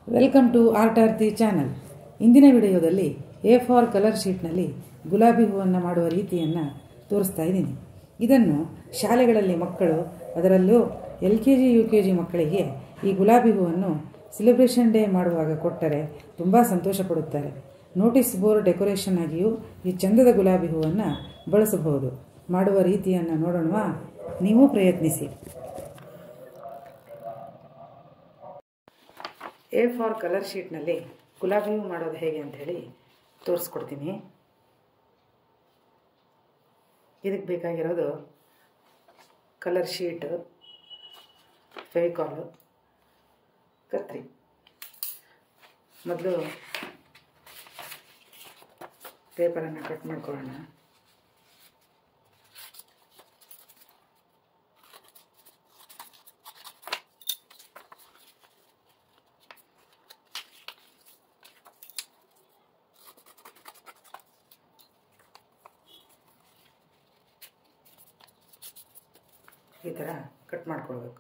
welcome to art Aarti channel ಇಂದಿನ ವಿಡಿಯೋದಲ್ಲಿ A for colour ಶೀಟ್ನಲ್ಲಿ ಗುಲಾಬಿ ಹೂವನ್ನು ಮಾಡುವ ರೀತಿಯನ್ನು ತೋರಿಸ್ತಾ ಇದ್ದೀನಿ ಇದನ್ನು ಶಾಲೆಗಳಲ್ಲಿ ಮಕ್ಕಳು ಅದರಲ್ಲೂ L K G U K G ಮಕ್ಕಳಿಗೆ ಈ ಗುಲಾಬಿ ಹೂವನ್ನು ಸೆಲೆಬ್ರೇಷನ್ ಡೇ ಮಾಡುವಾಗ ಕೊಟ್ಟರೆ ತುಂಬ ಸಂತೋಷ ಪಡುತ್ತಾರೆ ನೋಟಿಸ್ ಬೋರ್ಡ್ ಡೆಕೋರೇಷನ್ ಆಗಿಯೂ ಈ ಚಂದದ ಗುಲಾಬಿ ಹೂವನ್ನು ಬಳಸಬಹುದು ಮಾಡುವ ರೀತಿಯನ್ನು ನೋಡೋಣವಾ ನೀವು ಪ್ರಯತ್ನಿಸಿ ಎ ಫಾರ್ ಕಲರ್ ಶೀಟ್ನಲ್ಲಿ ಗುಲಾಬಿ ಹೂ ಮಾಡೋದು ಹೇಗೆ ಅಂಥೇಳಿ ತೋರಿಸ್ಕೊಡ್ತೀನಿ ಇದಕ್ಕೆ ಬೇಕಾಗಿರೋದು ಕಲರ್ ಶೀಟ್ ಫೆವಿಕಾಲು ಕತ್ರಿ ಮೊದಲು ಪೇಪರನ್ನು ಕಟ್ ಮಾಡ್ಕೊಳ್ಳೋಣ ಈ ಥರ ಕಟ್ ಮಾಡ್ಕೊಳ್ಬೇಕು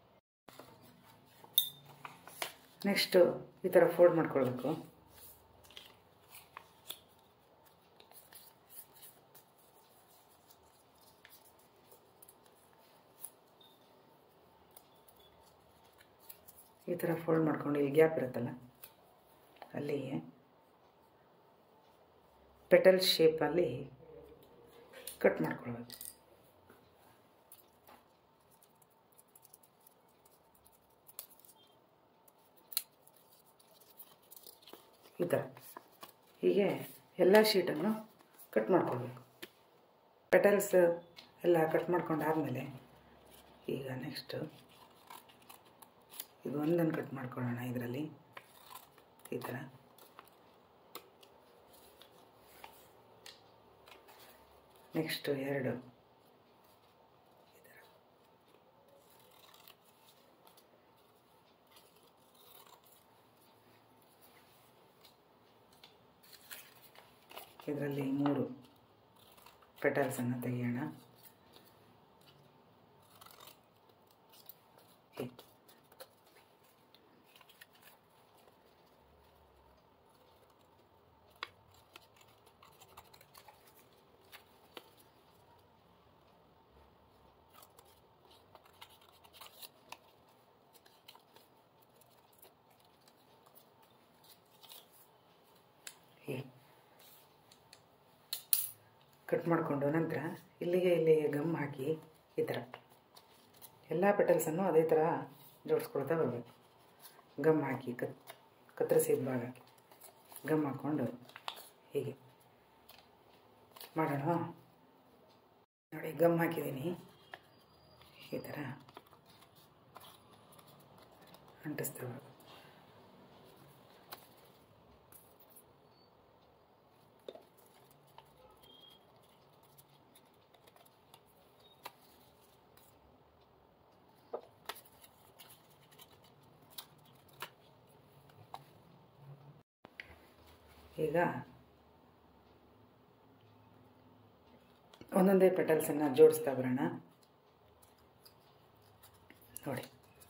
ನೆಕ್ಸ್ಟು ಈ ಥರ ಫೋಲ್ಡ್ ಮಾಡ್ಕೊಳ್ಬೇಕು ಈ ಥರ ಫೋಲ್ಡ್ ಮಾಡ್ಕೊಂಡು ಇಲ್ಲಿ ಗ್ಯಾಪ್ ಇರುತ್ತಲ್ಲ ಅಲ್ಲಿಗೆ ಪೆಟಲ್ ಶೇಪಲ್ಲಿ ಕಟ್ ಮಾಡ್ಕೊಳ್ಬೇಕು ಈ ಥರ ಹೀಗೆ ಎಲ್ಲ ಶೀಟನ್ನು ಕಟ್ ಮಾಡ್ಕೊಳ್ಬೇಕು ಪೆಟಲ್ಸ್ ಎಲ್ಲ ಕಟ್ ಮಾಡ್ಕೊಂಡಾದಮೇಲೆ ಈಗ ನೆಕ್ಸ್ಟು ಇದು ಒಂದನ್ನು ಕಟ್ ಮಾಡ್ಕೊಳ್ಳೋಣ ಇದರಲ್ಲಿ ಈ ಥರ ನೆಕ್ಸ್ಟು ಎರಡು ಈ ಥರ ಇದರಲ್ಲಿ ಮೂರು ಪೆಟಲ್ಸನ್ನು ತೆಗೆಯೋಣ ಹೀಗೆ ಕಟ್ ಮಾಡಿಕೊಂಡು ನಂತರ ಇಲ್ಲಿಗೆ ಇಲ್ಲಿಗೆ ಗಮ್ ಹಾಕಿ ಈ ಥರ ಎಲ್ಲ ಪೆಟಲ್ಸನ್ನು ಅದೇ ಥರ ಜೋಡಿಸ್ಕೊಳ್ತಾ ಬರಬೇಕು ಗಮ್ ಹಾಕಿ ಕತ್ ಕತ್ತರಿಸಿದ ಭಾಗಕ್ಕೆ ಗಮ್ ಹಾಕ್ಕೊಂಡು ಹೀಗೆ ಮಾಡೋಣ ನೋಡಿ ಗಮ್ ಹಾಕಿದ್ದೀನಿ ಈ ಥರ ಅಂಟಿಸ್ತಾ ಬರಬೇಕು ಈಗ ಒಂದೊಂದೇ ಪೆಟಲ್ಸನ್ನು ಜೋಡಿಸ್ತಾ ಬರೋಣ ನೋಡಿ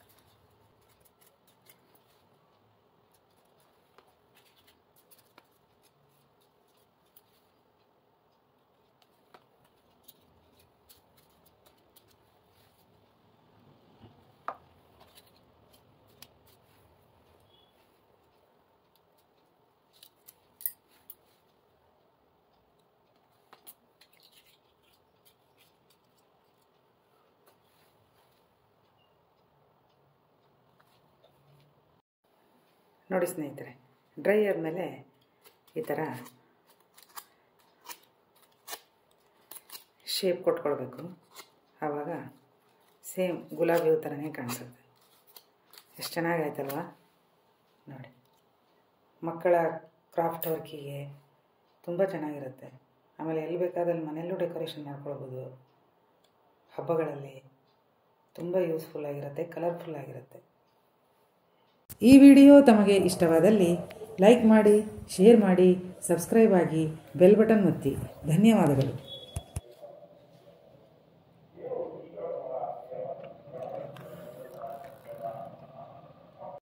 ನೋಡಿ ಸ್ನೇಹಿತರೆ ಡ್ರೈ ಆದಮೇಲೆ ಈ ಥರ ಶೇಪ್ ಕೊಟ್ಕೊಳ್ಬೇಕು ಆವಾಗ ಸೇಮ್ ಗುಲಾಬಿ ಹೂ ಥರನೇ ಕಾಣಿಸುತ್ತೆ ಎಷ್ಟು ಚೆನ್ನಾಗಾಯ್ತಲ್ವ ನೋಡಿ ಮಕ್ಕಳ ಕ್ರಾಫ್ಟ್ ವರ್ಕಿಗೆ ತುಂಬ ಚೆನ್ನಾಗಿರುತ್ತೆ ಆಮೇಲೆ ಎಲ್ಲಿ ಬೇಕಾದಲ್ಲಿ ಮನೆಯಲ್ಲೂ ಡೆಕೋರೇಷನ್ ಮಾಡ್ಕೊಳ್ಬೋದು ಹಬ್ಬಗಳಲ್ಲಿ ತುಂಬ ಯೂಸ್ಫುಲ್ ಆಗಿರುತ್ತೆ ಕಲರ್ಫುಲ್ ಆಗಿರುತ್ತೆ ಈ ವಿಡಿಯೋ ತಮಗೆ ಇಷ್ಟವಾದಲ್ಲಿ ಲೈಕ್ ಮಾಡಿ ಶೇರ್ ಮಾಡಿ ಸಬ್ಸ್ಕ್ರೈಬ್ ಆಗಿ ಬೆಲ್ ಬಟನ್ ಒತ್ತಿ ಧನ್ಯವಾದಗಳು